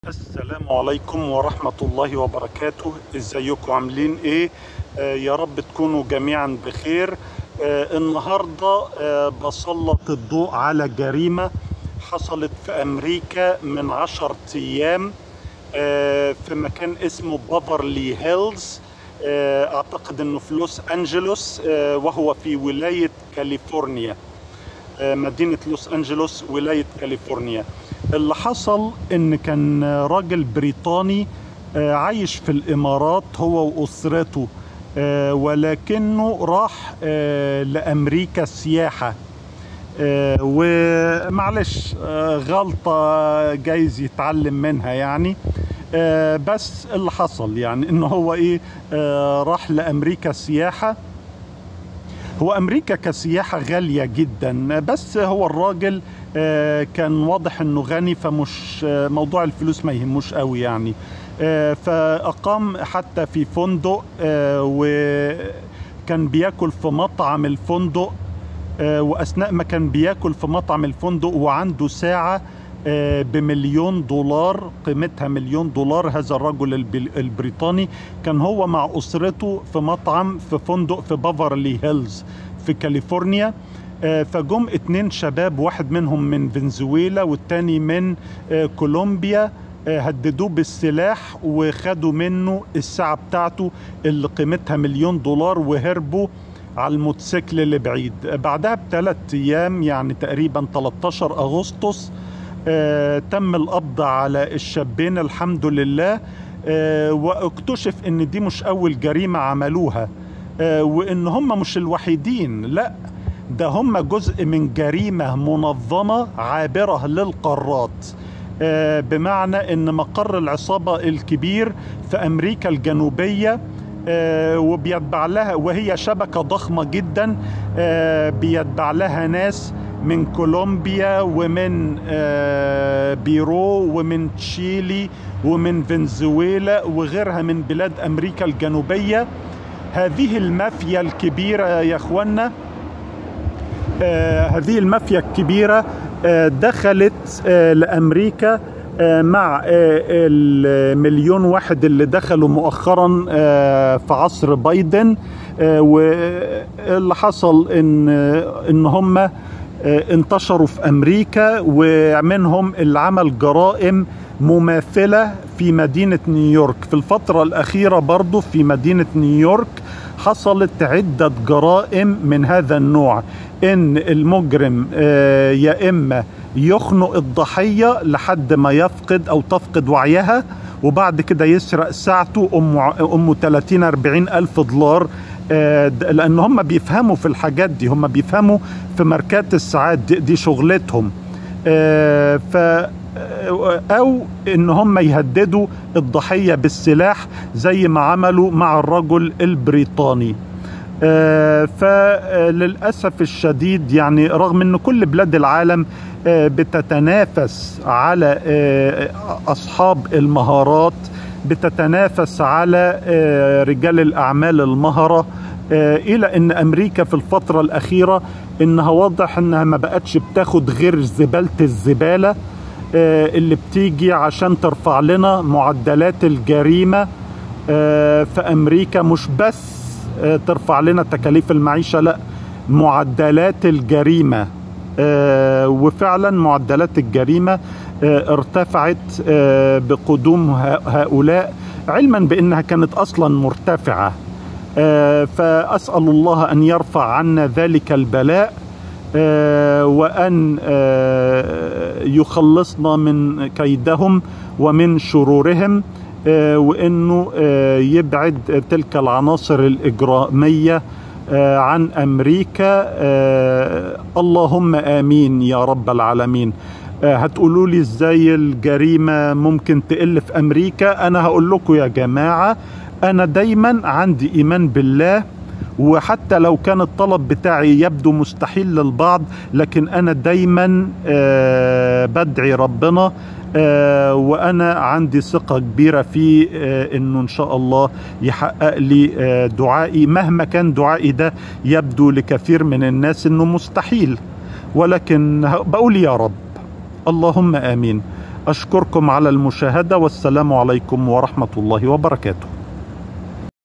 السلام عليكم ورحمة الله وبركاته ازيكم عاملين ايه آه يا رب تكونوا جميعا بخير آه النهاردة آه بسلط الضوء على جريمة حصلت في امريكا من عشر ايام آه في مكان اسمه بافرلي هيلز آه اعتقد انه في لوس انجلوس آه وهو في ولاية كاليفورنيا آه مدينة لوس انجلوس ولاية كاليفورنيا اللي حصل ان كان راجل بريطاني عايش في الامارات هو واسرته ولكنه راح لامريكا سياحه ومعلش غلطه جايز يتعلم منها يعني بس اللي حصل يعني انه هو ايه راح لامريكا سياحه هو امريكا كسياحه غاليه جدا بس هو الراجل كان واضح انه غني فمش موضوع الفلوس ما يهموش قوي يعني فاقام حتى في فندق وكان بياكل في مطعم الفندق واثناء ما كان بياكل في مطعم الفندق وعنده ساعه بمليون دولار قيمتها مليون دولار هذا الرجل البريطاني كان هو مع اسرته في مطعم في فندق في بافرلي هيلز في كاليفورنيا فجم اتنين شباب واحد منهم من فنزويلا والتاني من كولومبيا هددوه بالسلاح وخدوا منه الساعة بتاعته اللي قيمتها مليون دولار وهربوا على الموتوسيكل لبعيد بعدها بثلاث ايام يعني تقريبا 13 اغسطس آه تم القبض على الشابين الحمد لله آه واكتشف ان دي مش اول جريمة عملوها آه وان هم مش الوحيدين لا ده هم جزء من جريمة منظمة عابرة للقارات آه بمعنى ان مقر العصابة الكبير في امريكا الجنوبية آه وبيتبع لها وهي شبكة ضخمة جدا آه بيتبع لها ناس من كولومبيا ومن بيرو ومن تشيلي ومن فنزويلا وغيرها من بلاد امريكا الجنوبيه هذه المافيا الكبيره يا اخوانا آه هذه المافيا الكبيرة آه دخلت آه لأمريكا مع المليون واحد اللي دخلوا مؤخرا في عصر بايدن واللي حصل ان ان هم انتشروا في امريكا ومنهم اللي عمل جرائم مماثلة في مدينة نيويورك في الفترة الأخيرة برضو في مدينة نيويورك حصلت عدة جرائم من هذا النوع ان المجرم يا اما يخنق الضحية لحد ما يفقد او تفقد وعيها وبعد كده يسرق ساعته امه امه 30 40 الف دولار لان هم بيفهموا في الحاجات دي هم بيفهموا في ماركات الساعات دي, دي شغلتهم ف او ان هم يهددوا الضحيه بالسلاح زي ما عملوا مع الرجل البريطاني آه فللاسف الشديد يعني رغم ان كل بلاد العالم آه بتتنافس على آه اصحاب المهارات بتتنافس على رجال الاعمال المهره الى ان امريكا في الفتره الاخيره انها واضح انها ما بقتش بتاخد غير زباله الزباله اللي بتيجي عشان ترفع لنا معدلات الجريمه في امريكا مش بس ترفع لنا تكاليف المعيشه لا معدلات الجريمه وفعلا معدلات الجريمه ارتفعت بقدوم هؤلاء علما بانها كانت اصلا مرتفعه فاسال الله ان يرفع عنا ذلك البلاء وان يخلصنا من كيدهم ومن شرورهم وانه يبعد تلك العناصر الاجراميه عن امريكا اللهم امين يا رب العالمين هتقولوا لي ازاي الجريمه ممكن تقل في امريكا انا هقول لكم يا جماعه انا دايما عندي ايمان بالله وحتى لو كان الطلب بتاعي يبدو مستحيل للبعض لكن انا دايما آه بدعي ربنا آه وانا عندي ثقه كبيره في آه انه ان شاء الله يحقق لي دعائي مهما كان دعائي ده يبدو لكثير من الناس انه مستحيل ولكن بقول يا رب اللهم امين أشكركم على المشاهدة والسلام عليكم ورحمة الله وبركاته